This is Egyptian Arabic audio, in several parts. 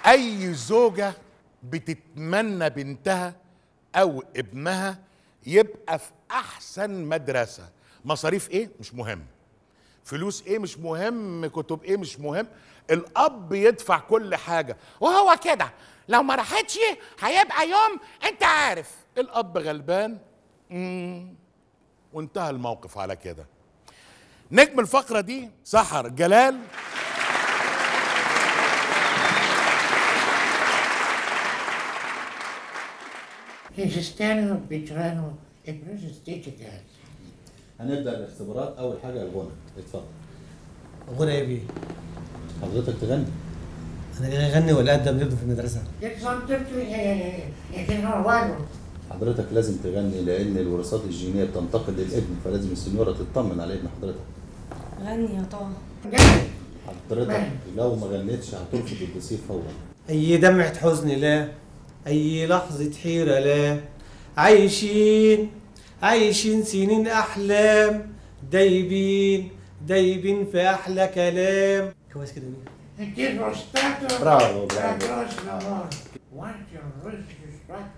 اي زوجه بتتمنى بنتها او ابنها يبقى في احسن مدرسه مصاريف ايه مش مهم فلوس ايه مش مهم كتب ايه مش مهم الاب يدفع كل حاجه وهو كده لو ما راحتش هيبقى يوم انت عارف الاب غلبان مم. وانتهى الموقف على كده نجم الفقره دي سحر جلال Cristiano Petrano e Protestant هنبدا الاختبارات اول حاجه الغنى اتفضل غنى ايه بيه؟ حضرتك تغني انا جاي اغني ولا اقدم نبدا في المدرسه؟ Che sono tutti eh, eh, che non guardo. حضرتك لازم تغني لان الوراثات الجينيه بتنتقل للابن فلازم السنيوره تطمن على ابن حضرتك غني يا طه حضرتك لو ما غنيتش هترفض الدسير فورا اي دمعة حزن لا اي لحظة حيرة لا عايشين عايشين سنين احلام دايبين دايبين في احلى كلام كويس كده بيه E che lo Stato Bravo, la bravo. prossima volta. Quanti russi Stato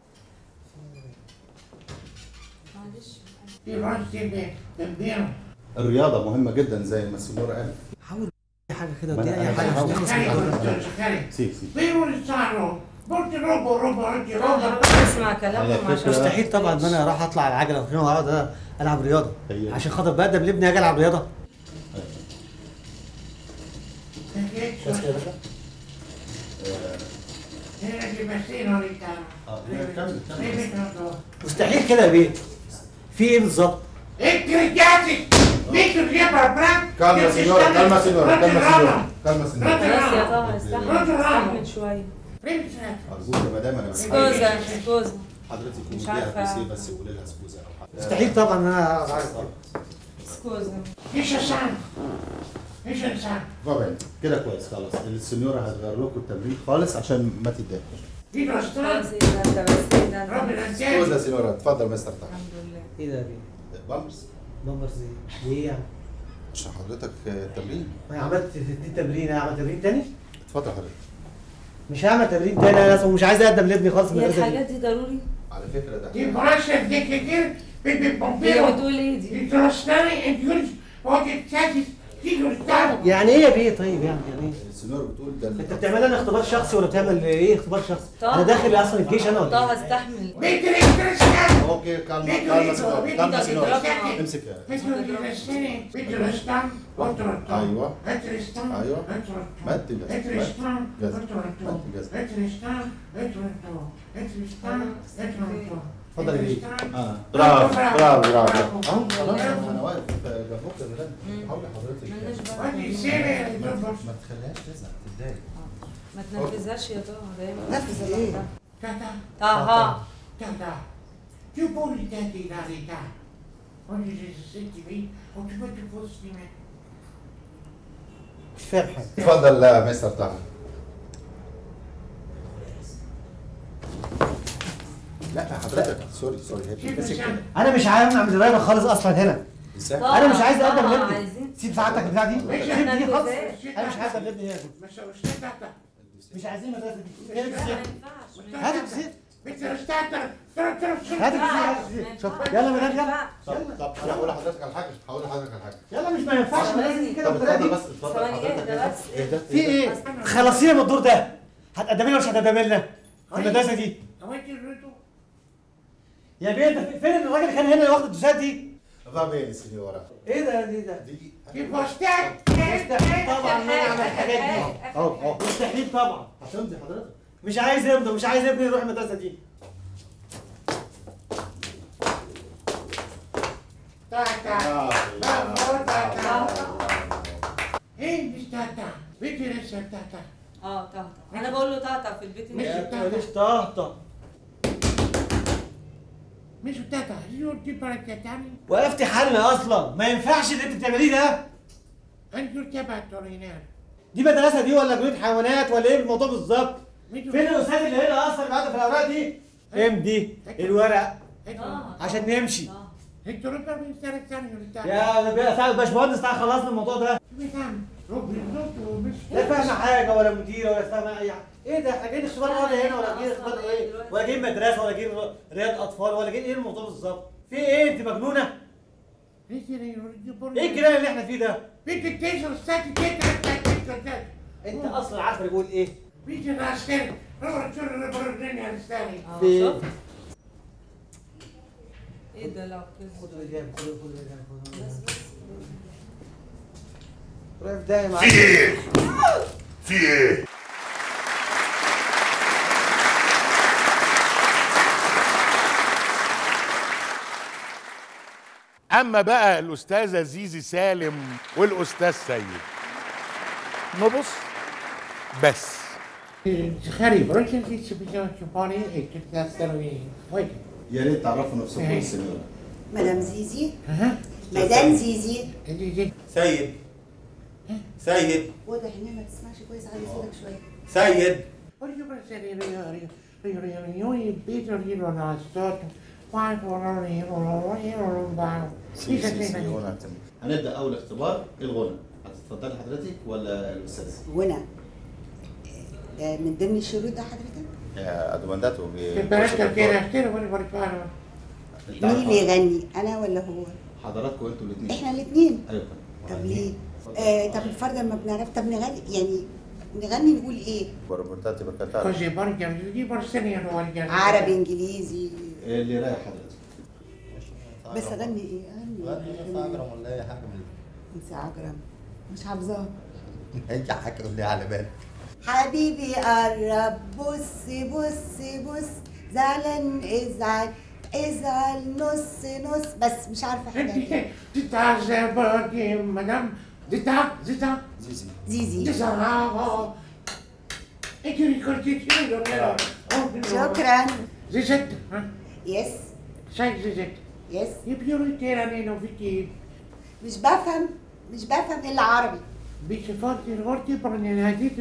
معلش i vostri dobbiamo الرياضه مهمه جدا زي ما السنيوره قالت حاول اي حاجة كده ما ودي أنا- اي أنا حاجة بحاول. عشان نخلص من Cari, الموضوع ده. cari, cari. سي سي Bevo il sarro, porti robo, robo, oggi طه robo. حاول اسمع على كلامهم فكرة- عشان مستحيل طبعا ان انا اروح اطلع على العجلة وهنا واقعد العب رياضة هي. عشان خاطر بقدم لابني اجي العب رياضة Perché كويس كده يا باشا era di Messina l'Italia. اه كمل كمل Bevi tanto. مستحيل كده يا بيه في ايه بالظبط؟ E che cazzi! Metti via per bravo. calma signora calma signora calma signora calma signora خلاص يا طه استحمل استحمل شويه Prendi il ارجوك يا مدام انا بس سكوزا سكوزا حضرتك مش مديها عارفة. بس بس قولي لها سكوزا او حاجه مستحيل طبعا ان انا اقعد أعمل كده. سكوزا Esce sangue. Esce sangue. طبعا كده كويس خلاص السنيوره هتغير لكم التمرين خالص عشان ما تتضايقوش Di lo خلاص Stato. ايه ده انت بس ايه ده Proprio انت la gente. سكوزا سنيوره اتفضل مستر تحت الحمد لله ايه ده يا بيه؟ بامبرز بامبرز ايه؟ ليه يعني؟ عشان حضرتك تمرين ما أنا عملت دي تمرين اعمل تمرين تاني؟ اتفضل حضرتك مش هعمل تمرين تاني انا اصلا مش عايز اقدم لابني خالص في هي المدرسه الحاجات دي دي ضروري على فكره ده Di conoscere di che dire. Pepe هي Pompeo. بتقول ايه دي Di trascinare e di oggi. Oggi cazzi. Di lo Stato. يعني ايه يا بيه طيب يعني يعني ايه؟ السنيوره بتقول ده انت بتعمل لنا اختبار شخصي ولا بتعمل ايه اختبار شخصي؟ طه. انا داخل اصلا الجيش انا ولا طه ايه؟ استحمل Metti le trascinare. اوكي كالما كالما سنيوره كالما سنيوره امسك يا Metti le trascinare. Metti lo Stato. Contro il Stato. ايوه Metti lo Stato. أيوة. Contro il Stato. مد جزم Metti lo Stato. جزم. Contro il Stato. مد جزم Metti lo Stato. Contro il Stato. Metti lo Stato. Contro il Stato. اتفضل يا بيه اه برافو برافو برافو Bravo. اهو خلاص انا واقف جنبك يا مدام حاول حضرتك مالناش بقى Oggi insieme ما dopo ما تخليهاش تزعل تتضايق ما تنفذهاش يا طه دايما نفذ نفذ إيه؟ لوحدها. Tata, طه tata, più buoni tanti la verità. Oggi se si senti me, o ti vuoi più fossi di me. مش فاهم حاجه اتفضل لا مستر طه لا حضرتك سوري سوري هي Ci بتمسك كده pensiamo. انا مش عايز اعمل رياضه خالص اصلا هنا ازاي طه، انا مش عايز طه، اقدم لابني عايزين سيب ساعتك بتاع دي ماشي، سيب احنا دي خالص نفذها. انا مش عايز اقدم لابني هنا Ma sono stata, مش عايزين المدرسه دي هات ما الزيت ينفعش هات الزيت mi sono stata, sono sono هات sono الزيت هات الزيت شوف يلا يا مدام يلا طب طب انا هقول لحضرتك على حاجه هقول لحضرتك على حاجه يلا مش ما ينفعش المدرسه دي كده طب بالطريقه اتفضل دي بس اتفضل ثواني حضرتك اهدى بس اهدى في ايه؟ خلصينا من الدور ده هتقدمي لنا ولا مش هتقدمي لنا؟ في المدرسه دي Avete venuto? يا بيه انت فين الراجل اللي كان هنا اللي واخد الدوسات دي؟ Va bene signora ايه ده دي ده؟ دي Ti può stare? مستحيل طبعا ان انا اعمل الحاجات دي اهو اهو مستحيل طبعا هتمضي حضرتك مش عايز يمضي مش عايز ابني يروح المدرسه دي Tata, bravo tata. Ehi, mi stata, vedi essere tata. اه طه طه انا بقول له طه طه في البيت ماشي. انت يا ماليش طهطه Mi sono stata, io ti paracetamento, وقفتي حالنا اصلا ما ينفعش اللي انت بتعمليه ده anche io ti abbatto rinare. دي مدرسه دي ولا جنود حيوانات ولا ايه الموضوع بالظبط؟ Mi فين الاستاذ اللي هنا اصلا اللي قاعد في الاوراق دي؟ امضي الورق Ecco, عشان نمشي طه e tu non per mi stare sani in Italia. يا يا باشمهندس تعالى خلصنا الموضوع ده Mi fanno, لا فاهمه حاجه ولا مديره ولا فاهمه اي حاجه ايه ده احنا جايين اختبار رياضه هنا ولا جايين اختبار ايه ولا جايين مدرسه ولا جايين رياض اطفال ولا جايين ايه الموضوع بالظبط في ايه انت مجنونه ايه الكلام اللي احنا فيه ده انت اصلا عارف بيقول ايه اه في- شفت ايه ده لا كده خد الجام خد خد الجام خد بس بس رايح دايم في ايه في ايه اما بقى الاستاذه زيزي سالم والاستاذ سيد نبص بس Zachary, proszę ci sobie wziąć opony i czy na stanowi. Wait. يا ريت تعرفوا نفسكم السنيورة مدام زيزي Aha. مدام زيزي Did you سيد سيد واضح انها ما تسمعش كويس علي صوتك شويه سيد What did you want to say? Rio, Rio, Rio, Rio, Rio, Rio, Peter, Rio, no, start. Why, Rio, Rio, Rio, Rio, Rio, سي سي سي هنا اعتمد. هنبدا اول اختبار الغنى هتتفضلي حضرتك ولا الاستاذ؟ غنى ده من ضمن الشروط ده حضرتك ادومانداتو Temperatura que era, que era, bueno, por favor. مين اللي يغني انا ولا هو حضراتكم انتوا الاثنين احنا الاثنين ايوه طب ليه آه طب فرضا ما بنعرف طب نغني يعني نغني نقول ايه بربرتاتي بركاتار Così, porca, di Borsellino, porca. عربي انجليزي اللي رايح حضرتك بس اغني ايه اغني انستغرام ولا اي حاجه من انسى عجرم مش حافظاها اي حاجه قول لي على بالك حبيبي قرب بص بص بص زعلان ازعل ازعل نص نص بس مش عارفه حاجه Senti, zita, zebati, madame, zita, zita, زيزي زيزي zita, oh. E ti ricordi che io non ero. Oh, شكرا Zizette, eh? يس sai Zizette, يس i prioriti erano in uffici, مش بفهم مش بفهم الا عربي bici forti, forti, pronunciati,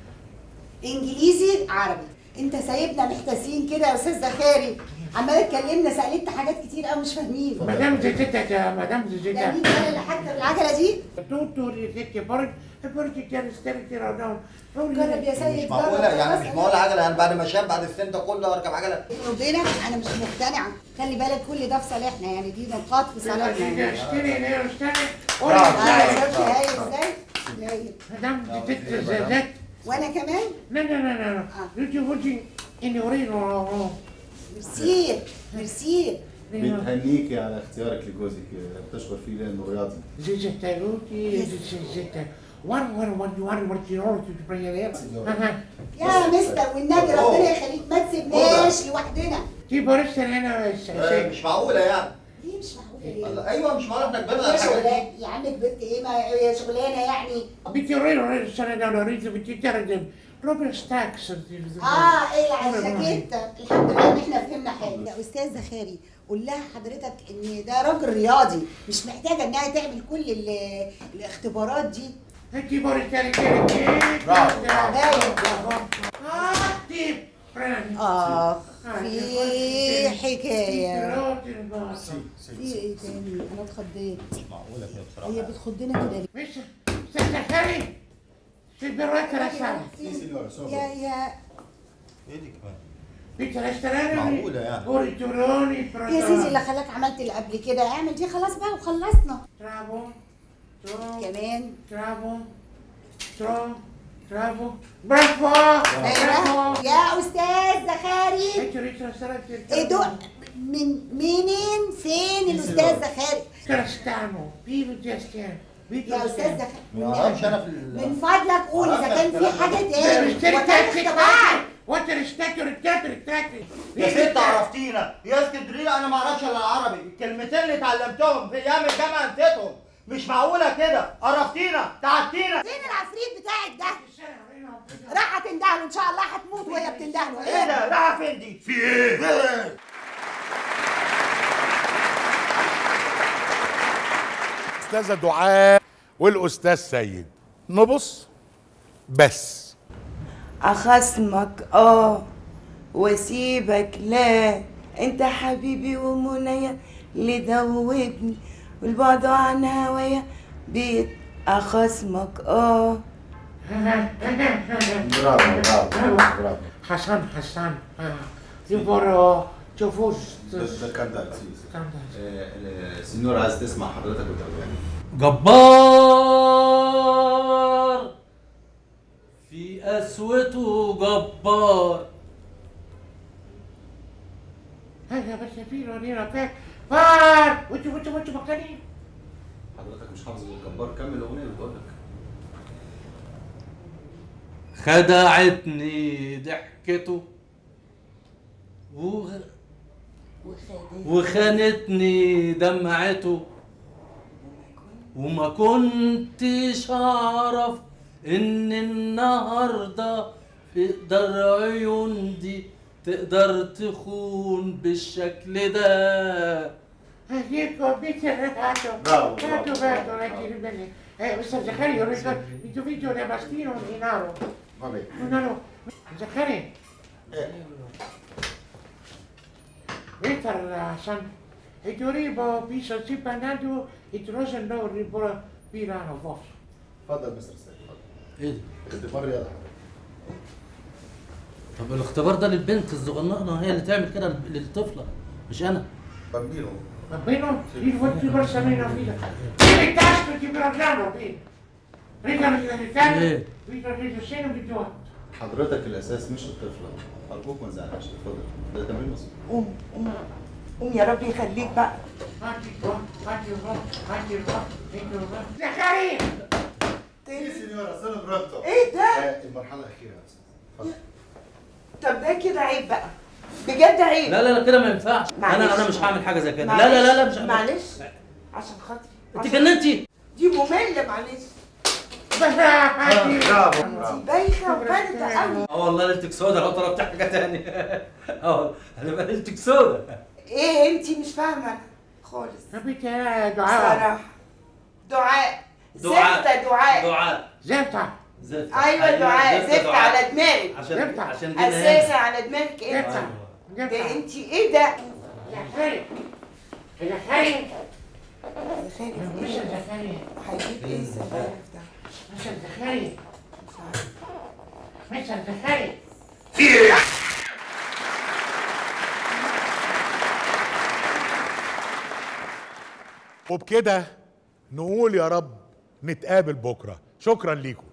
انجليزي عربي انت سايبنا محتاسين كده يا استاذ زخاري عمال تكلمنا سالت حاجات كتير قوي مش فاهمين madame Zizette, madame ده Zizette. مين قال اللي حتى بالعجله دي Tutto riesce poi e poi ti chiede stare tirando. جرب يا سيد مش جرب معقوله يعني مش خلاص. معقوله عجله يعني بعد ما شاب بعد السن ده كله اركب عجله ربنا انا مش مقتنعه خلي بالك كل ده في صالحنا يعني دي نقاط في صالحنا يعني. Stare, nero, stare. اه Ora, شفت هاي ازاي هاي. madame Zizette, Zizette. وانا كمان No, no, no, no, no. Tutti oggi in orino. ميرسي ميرسي بتهنيكي على اختيارك لجوزك بتشكر فيه لانه رياضي Zizette, tutti, Zizette. One, one, one, one, one, one, one, to prendere. يا مستر والنبي ربنا يخليك ما تسيبناش لوحدنا Ti può essere una آه، مش معقوله يعني دي مش معقوله ليه؟ الله، ايوه مش معقوله احنا كبرنا هي على الحاجات دي شغلانه يا عم كبرت ايه ما هي شغلانه يعني Bitirino, sarà da una risa, bitirino, proprio stacks. اه ايه على الجاكيته الحمد لله ان احنا فهمنا حاجه يا استاذ زخاري قول لها حضرتك ان ده راجل رياضي مش محتاجه انها تعمل كل ال- الاختبارات دي E ti può restare che... Bravo, Ah, ti prendi. اخ في حكايه Sì. في ايه تاني انا اتخضيت معقوله كده بصراحه هي بتخضنا كده ليه؟ Invece, senza cari, si berretta la sala. يا يا ايه دي كمان Pizza restaurante, معقولة يعني. pure turoni, يا سيدي اللي خلاك عملت اللي قبل كده اعمل دي خلاص بقى وخلصنا Bravo, tro, كمان bravo, tro, bravo, bravo, ايوه bravo. يا استاذ زخاري E ti restaurante. ايه دول من منين فين الاستاذ زخاري Crastano, vivo di astiano. يا استاذ زخاري ما اعرفش انا في من ال- فضلك قول اذا كان في حاجه تاني Devi وكان stare اختبار Quanto rispetto, rispetto, rispetto. يا ست عرفتينا يا اسكندريه انا ما اعرفش الا العربي الكلمتين اللي اتعلمتهم في ايام الجامعه نسيتهم مش معقوله كده عرفتينا تعبتينا فين العفريت بتاعك ده راح تندهله ان شاء الله هتموت وهي بتندهله ايه ده رايحه فين دي في ايه؟ استاذه دعاء والاستاذ سيد نبص بس أخصمك آه واسيبك لا انت حبيبي ومنيا اللي دوبني والبعد عن هوايا بيت أخصمك آه برافو برافو برافو حسن حسن يبرو تشوفوش ده كان ده السنيور عايز تسمع حضرتك وترجعني جبار في قسوته جبار هيا بس في رونيرا فاك فار وانتوا وانتوا وانتوا مكانين حضرتك مش حافظ الجبار كمل الاغنيه اللي بقول لك خدعتني ضحكته وغ- وخانتني دمعته وما كنتش اعرف ان النهارده تقدر عيون دي تقدر تخون بالشكل ده Dico, bitte regato. Bravo, Tanto bravo, bello, leggere bene. Eh, Mr. Zacchari, ho ricordato il tuo video del bastino di Naro. vabbè Naro, Zacchari. Victor, son. E tu ribo, piso, si panado, e tu rosa no, ribo, pirano, vos. اتفضل مستر سيد اتفضل ايه ده؟ اختبار رياضه طب الاختبار ده للبنت الصغننه هي اللي تعمل كده للطفله مش انا بامبينو Va bene? Il vuoi ti possa meno fila. Il tasto ti programmo, bene. Riga l'italiano, إيه؟ Victor, il seno di tuo. حضرتك الاساس مش الطفله ارجوك ما تزعلش اتفضل ده تمرين بسيط قوم قوم قوم يا رب يخليك بقى Fatti qua, fatti qua, fatti qua, fatti qua. Zacchari! سي سينيورا سنة برونتو ايه ده؟ المرحله الاخيره يا استاذ اتفضل طب ده كده عيب بقى بجد عيب لا لا لا كده ما ينفعش معلش. انا انا مش هعمل حاجه زي كده لا لا لا لا مش هعمل. معلش عشان خاطري انت عشان- جننتي دي مملة معلش Fatti! برافو دي برافو بايخة وباردة قوي اه والله ليلتك سودا لو طلبت حاجه تانية اه هنبقى ليلتك سودا ايه انتي مش فاهمة خالص Capite, eh, dai. بصراحة دعاء دعاء. زفتة دعاء دعاء Zepta! زفت ايوه دعاء زفت على دماغك عشان زفت. عشان جينا اساسا هنا على دماغك انت Zepta! ده Zepta! انتي ايه ده؟ Zacchari! Zacchari! خايف Mr. ايه؟ Zacchari! هيجيب ايه السبايك ده؟ Mr. Zacchari! مش عارفة. Mr. Zacchari! وبكده نقول يا رب نتقابل بكره شكرا ليكم